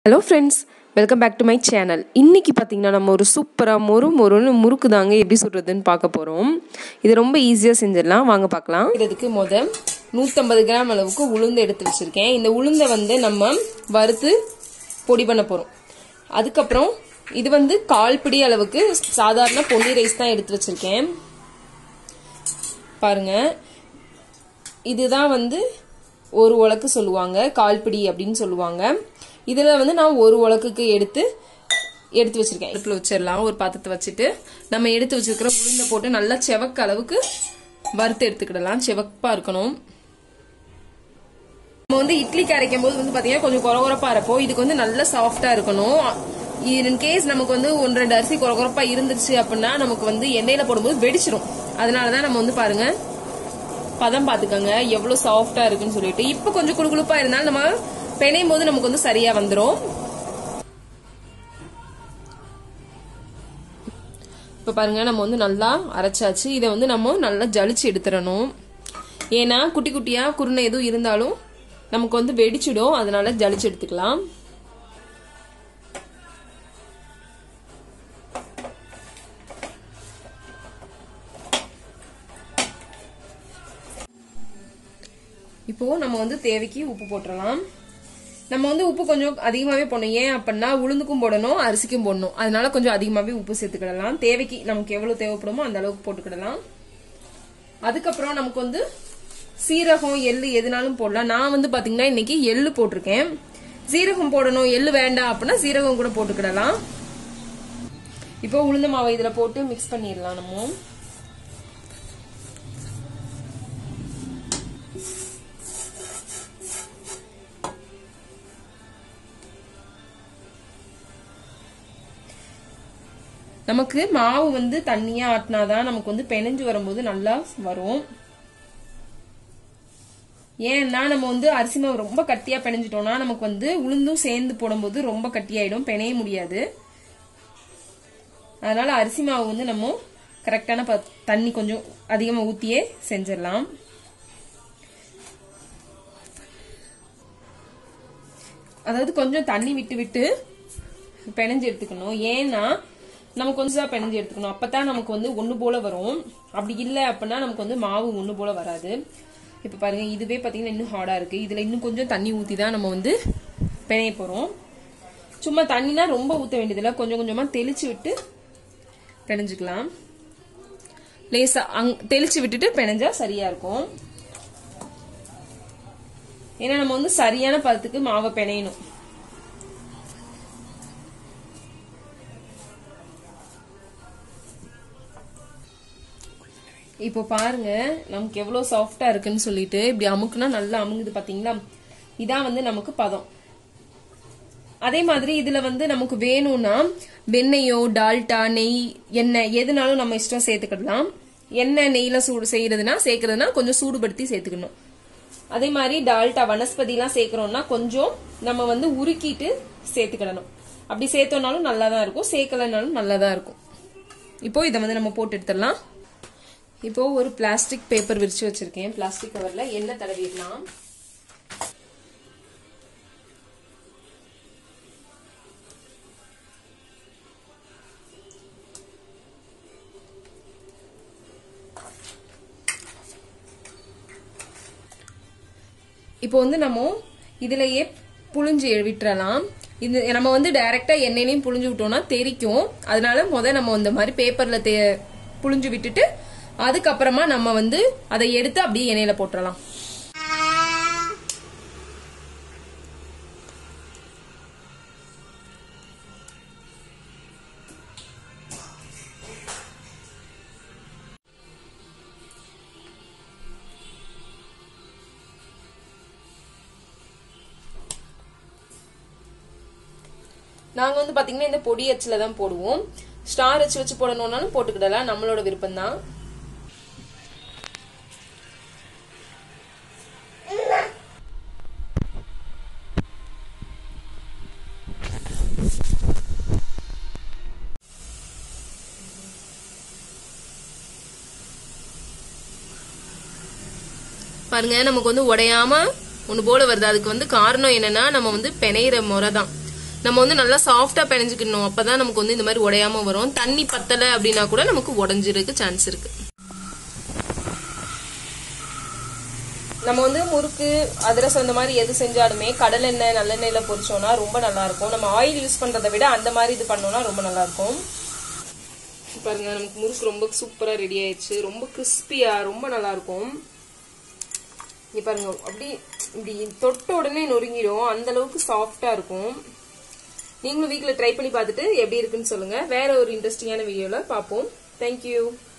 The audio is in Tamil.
hello friends welcome back to my channel இன்றைக்கி பார்த்தீங்கன்னா நம்ம ஒரு சூப்பராக மொறு மொறுன்னு முறுக்கு தாங்க எப்படி சுடுறதுன்னு பார்க்க போகிறோம் இது ரொம்ப ஈஸியாக செஞ்சிடலாம் வாங்க பார்க்கலாம் இதுக்கு முத நூற்றம்பது கிராம் அளவுக்கு உளுந்து எடுத்து வச்சுருக்கேன் இந்த உளுந்தை வந்து நம்ம வறுத்து பொடி பண்ண போகிறோம் அதுக்கப்புறம் இது வந்து கால் பிடி அளவுக்கு சாதாரண பொன்னி ரைஸ் தான் எடுத்து வச்சுருக்கேன் பாருங்க இதுதான் வந்து ஒரு உலக்கு சொல்லுவாங்க கால்பிடி அப்படின்னு சொல்லுவாங்க இதில் வந்து நான் ஒரு உலக்குக்கு எடுத்து எடுத்து வச்சிருக்கேன் அடுப்பில் வச்சிடலாம் ஒரு பாத்திரத்தை வச்சுட்டு நம்ம எடுத்து வச்சிருக்கிற உளுந்தை போட்டு நல்லா செவக்க அளவுக்கு வறுத்து எடுத்துக்கிடலாம் செவப்பாக இருக்கணும் நம்ம வந்து இட்லிக்கு அரைக்கும் போது வந்து பார்த்தீங்கன்னா கொஞ்சம் குறகுறப்பாக இருப்போம் இதுக்கு வந்து நல்லா சாஃப்டாக இருக்கணும் இன் கேஸ் நமக்கு வந்து ஒன்று ரெண்டு அரிசி குறகுறப்பா இருந்துருச்சு அப்படின்னா நமக்கு வந்து எண்ணெயில் போடும்போது வெடிச்சிடும் அதனால தான் நம்ம வந்து பாருங்க பதம் பார்த்துக்கோங்க எவ்வளோ சாஃப்டா இருக்குன்னு சொல்லிட்டு இப்போ கொஞ்சம் குழுகுழுப்பா இருந்தாலும் நம்ம பிணையும் போது நமக்கு வந்து சரியா வந்துடும் இப்போ பாருங்க நம்ம வந்து நல்லா அரைச்சாச்சு இதை வந்து நம்ம நல்லா ஜலிச்சு எடுத்துடணும் ஏன்னா குட்டி குட்டியா குருணை எதுவும் இருந்தாலும் நமக்கு வந்து வெடிச்சிடும் அதனால ஜலிச்சு எடுத்துக்கலாம் இப்போ நம்ம வந்து தேவைக்கு உப்பு போட்டுடலாம் நம்ம வந்து உப்பு கொஞ்சம் அதிகமாகவே போடணும் ஏன் அப்படின்னா உளுந்துக்கும் போடணும் அரிசிக்கும் போடணும் அதனால கொஞ்சம் அதிகமாகவே உப்பு சேர்த்துக்கிடலாம் தேவைக்கு நமக்கு எவ்வளோ தேவைப்படுமோ அந்த அளவுக்கு போட்டுக்கிடலாம் அதுக்கப்புறம் நமக்கு வந்து சீரகம் எள்ளு எதுனாலும் போடலாம் நான் வந்து பாத்தீங்கன்னா இன்னைக்கு எள்ளு போட்டிருக்கேன் சீரகம் போடணும் எள்ளு வேண்டாம் அப்படின்னா சீரகம் கூட போட்டுக்கிடலாம் இப்போ உளுந்த மாவை இதில் போட்டு மிக்ஸ் பண்ணிடலாம் நம்ம நமக்கு மாவு வந்து தண்ணியா ஆட்டினாதான் நமக்கு வந்து பெனஞ்சு வரும்போது நல்லா வரும் ஏன்னா நம்ம வந்து அரிசி மாவு ரொம்ப கட்டியா பிணைஞ்சிட்டோம்னா நமக்கு வந்து உளுந்தும் சேர்ந்து போடும்போது ரொம்ப கட்டியாயிடும் பிணைய முடியாது அதனால அரிசி மாவு வந்து நம்ம கரெக்டான தண்ணி கொஞ்சம் அதிகமாக ஊற்றியே செஞ்சிடலாம் அதாவது கொஞ்சம் தண்ணி விட்டு விட்டு பிணைஞ்சு எடுத்துக்கணும் ஏன்னா நம்ம கொஞ்சம் பிணைஞ்சு எடுத்துக்கணும் அப்பதான் நமக்கு வந்து ஒன்று போல வரும் அப்படி இல்லை அப்படின்னா நமக்கு வந்து மாவு ஒன்று போல வராது இப்போ பாருங்க இதுவே பார்த்தீங்கன்னா இன்னும் ஹார்டாக இருக்கு இதில் இன்னும் கொஞ்சம் தண்ணி ஊற்றி தான் நம்ம வந்து பிணைய போகிறோம் சும்மா தண்ணினா ரொம்ப ஊற்ற வேண்டியதில்லை கொஞ்சம் கொஞ்சமாக தெளிச்சு விட்டு பிணைஞ்சுக்கலாம் லேசா அங் தெளிச்சு விட்டுட்டு பிணைஞ்சா சரியா இருக்கும் ஏன்னா நம்ம வந்து சரியான பதத்துக்கு மாவை பிணையணும் இப்போ பாருங்க நமக்கு எவ்வளவு சாஃப்டா இருக்குன்னு சொல்லிட்டு இப்படி அமுக்குனா நல்லா அமுங்குது பாத்தீங்களா இதான் வந்து நமக்கு பதம் அதே மாதிரி இதுல வந்து நமக்கு வேணும்னா வெண்ணெயோ டால்டா நெய் எண்ணெய் எதுனாலும் நம்ம இஷ்டம் சேர்த்துக்கிடலாம் எண்ணெய் நெய்ல சூடு செய்யறதுனா சேர்க்கறதுனா கொஞ்சம் சூடுபடுத்தி சேர்த்துக்கணும் அதே மாதிரி டால்டா வனஸ்பதி எல்லாம் சேர்க்கிறோம்னா கொஞ்சம் நம்ம வந்து உருக்கிட்டு சேர்த்துக்கிடணும் அப்படி சேர்த்தோம்னாலும் நல்லா தான் இருக்கும் சேர்க்கலனாலும் நல்லா தான் இருக்கும் இப்போ இதை வந்து நம்ம போட்டு எடுத்துடலாம் இப்போ ஒரு பிளாஸ்டிக் பேப்பர் விரிச்சு வச்சிருக்கேன் பிளாஸ்டிக் கவர்ல எண்ணெய் தடவிடலாம் இப்போ வந்து நம்ம இதுலயே புழிஞ்சு விட்டுறலாம் இது நம்ம வந்து டைரக்டா எண்ணெயிலையும் புழிஞ்சு விட்டோம்னா தெரிக்கும் அதனால முத நம்ம இந்த மாதிரி பேப்பர்ல புழிஞ்சு விட்டுட்டு அதுக்கப்புறமா நம்ம வந்து அதை எடுத்து அப்படியே எண்ணெயில போட்டுறலாம் நாங்க வந்து பாத்தீங்கன்னா இந்த பொடி அச்சுல தான் போடுவோம் ஸ்டார் அச்சு வச்சு போடணும்னாலும் போட்டுக்கிடலாம் நம்மளோட விருப்பம் தான் பாருங்க நமக்கு வந்து உடையாம ஒன்று போல வருது அதுக்கு வந்து காரணம் என்னன்னா நம்ம வந்து பிணையிற முறை தான் நம்ம வந்து நல்லா சாஃப்டா பிணைஞ்சுக்கணும் அப்பதான் நமக்கு வந்து இந்த மாதிரி உடையாம வரும் தண்ணி பத்தல அப்படின்னா கூட நமக்கு உடஞ்சிருக்கு சான்ஸ் இருக்கு நம்ம வந்து முறுக்கு அதிரசம் இந்த மாதிரி எது செஞ்சாலுமே கடலெண்ணெய் நல்லெண்ணெயில பொரிச்சோம்னா ரொம்ப நல்லா இருக்கும் நம்ம ஆயில் யூஸ் பண்றதை விட அந்த மாதிரி இது பண்ணோம்னா ரொம்ப நல்லா இருக்கும் பாருங்க நமக்கு முறுக்கு ரொம்ப சூப்பரா ரெடி ஆயிடுச்சு ரொம்ப கிறிஸ்பியா ரொம்ப நல்லா இருக்கும் இங்க பாருங்க அப்படி இப்படி தொட்ட உடனே நொறுங்கிடும் அந்த அளவுக்கு சாஃப்டா இருக்கும் நீங்களும் வீட்ல ட்ரை பண்ணி பார்த்துட்டு எப்படி இருக்குன்னு சொல்லுங்க வேற ஒரு இன்ட்ரெஸ்டிங்கான வீடியோல பார்ப்போம் தேங்க்யூ